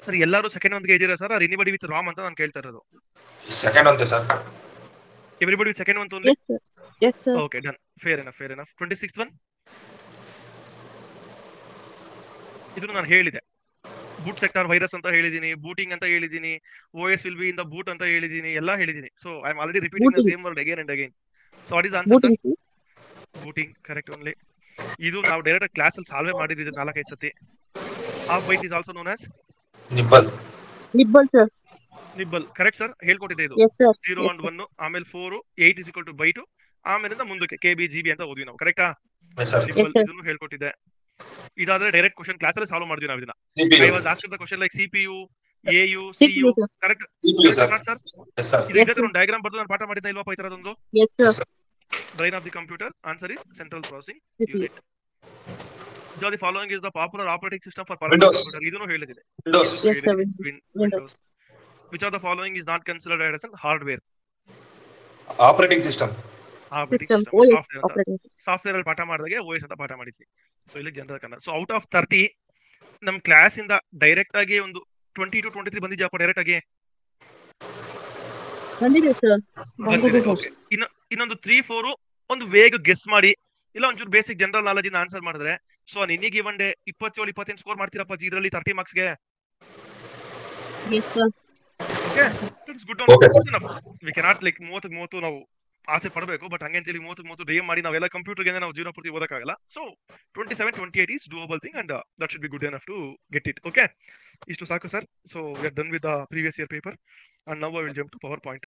Sir ಎಲ್ಲರೂ second ಒಂದ್ಗೆ ಇದ್ದೀರಾ sir are anybody with Ram ಅಂತ ನಾನು ಕೇಳ್ತಾ ಇರೋದು ಸೆಕೆಂಡ್ ಅಂತೆ ಸರ್ ಎವ್ರಿಬಡಿ ವಿತ್ ಸೆಕೆಂಡ್ ಒಂದು only Yes, sir. Yes, sir. Okay done fair enough fair enough twenty six one ಇದನ್ನು ನಾನು ಹೇಳಿದೆ ಬೂಟ್ ಸೆಕ್ಟಾರ್ ವೈರಸ್ ಅಂತ ಹೇಳಿದೀನಿ ಬೂಟಿಂಗ್ ಅಂತ ಹೇಳಿದೀನಿ O S will be in the boot ಅಂತ ಹೇಳಿದೀನಿ ಎಲ್ಲ ಹೇಳಿದೀನಿ so I am already repeating the Booting. Same word again and again so what is answer Booting, sir. Booting correct only ಇದು ನಾವು ಡೈರೆಕ್ಟ್ ಕ್ಲಾಸ್ ಅಲ್ಲಿ solve ಮಾಡಿದ್ವಿ ನಾಲ್ಕೈದು ಸತಿ half byte is also known as nibble Nibble, sir. Nibble correct sir ಹೇಳ್ಕೊಟ್ಟಿದೆ ಇದು Yes, sir. Zero Yes, and one ಆಮೇಲೆ four eight is equal to byte ಆಮೇಲಿಂದ ಮುಂದಕ್ಕೆ ಕೆ ಬಿ ಜಿ ಬಿ ಅಂತ ಓದ್ವಿ ನಾವು ಕರೆಕ್ಟಾ ಸರ್ ನಿಬ್ಬಲ್ sir. ಇದನ್ನು ಹೇಳ್ಕೊಟ್ಟಿದೆ ಇದಾದ್ರೆ ಡೈರೆಕ್ಟ್ ಕ್ವಶನ್ ಕ್ಲಾಸ್ ಅಲ್ಲಿ ಸಾಲ್ವ್ ಮಾಡಿದ್ವಿ ನಾವು ಇದನ್ನ C P I U was asking the question like CPU A U C U CPU, sir. Correct C P U sir sir yes sir ಇದು ಇದ್ರೆ ಒಂದು ಡಯಾಗ್ರಾಮ್ ಬರ್ದು ನಾನು ಪಾಠ ಮಾಡಿದ್ದೆ ಇಲ್ವಾ ಈ ತರದೊಂದು Yes, sir. Brain of the computer answer is central processing CPU. Unit so the following is the popular operating system for Windows. Computer ಇದನ್ನು ಹೇಳಿದೆ Windows Yes, sir. Windows. Windows which are the following is not considered as hardware operating system operating System. System OS software ಅಂತ operating system. Software ಅಲ್ಲಿ ಪಾಠ ಮಾಡಿದಾಗೆ O S ಅಂತ ಪಾಠ ಮಾಡಿದ್ವಿ so ಇಲ್ಲಿ general Kannada so out of thirty ನಮ್ class ಇಂದ ಡೈರೆಕ್ಟ್ ಆಗಿ ಒಂದು ಟ್ವೆಂಟಿ ಟು ಟ್ವೆಂಟಿ ತ್ರೀ ಬಂದಿದ್ಯಪ್ಪ ಡೈರೆಕ್ಟ್ ಆಗಿ ಬಂದಿದೆ ಸರ್ ಬಂದಿದೆ ಬಂದಿದೆ ಸರ್ Okay. ಇನ್ನು ಇನ್ನೊಂದು ತ್ರೀ ಫೋರ್ ಒಂದು ಬೇಗ ಗೆಸ್ ಮಾಡಿ ಇಲ್ಲ ಒಂಚೂರು ಬೇಸಿಕ್ ಜನರಲ್ ನಾಲೆಜ್ ಇಂದ ಆನ್ಸರ್ ಮಾಡಿದ್ರೆ ಸೊ ನಿನಗೆ ಒನ್ ಡೇ ಇಪ್ಪತ್ತೇಳು ಇಪ್ಪತ್ತೆಂಟು ಸ್ಕೋರ್ ಮಾಡ್ತೀರಪ್ಪ ಇದರಲ್ಲಿ ತರ್ಟಿ ಮಾರ್ಕ್ಸ್ಗೆ yes sir it's good Okay, sir. We cannot like ಮೂವತ್ತು ಮೂವತ್ತು ನಾವು ಆಸೆ ಪಡಬೇಕು ಬಟ್ ಹಂಗೆ ಅಂತೇಳಿ ಮೂವತ್ತು ಮೂವತ್ತು ಡಿ ಮಾಡಿ ನಾವೆಲ್ಲ ಕಂಪ್ಯೂಟರ್ಗೆ ನಾವು ಜೀವನ ಪೂರ್ತಿ ಓದಕ್ಕಾಗಲ್ಲ so twenty seven twenty eight is double thing and that should be good enough to get it okay ಇಷ್ಟು ಸಾಕು sir so we are done with the previous year paper and now will jump to power point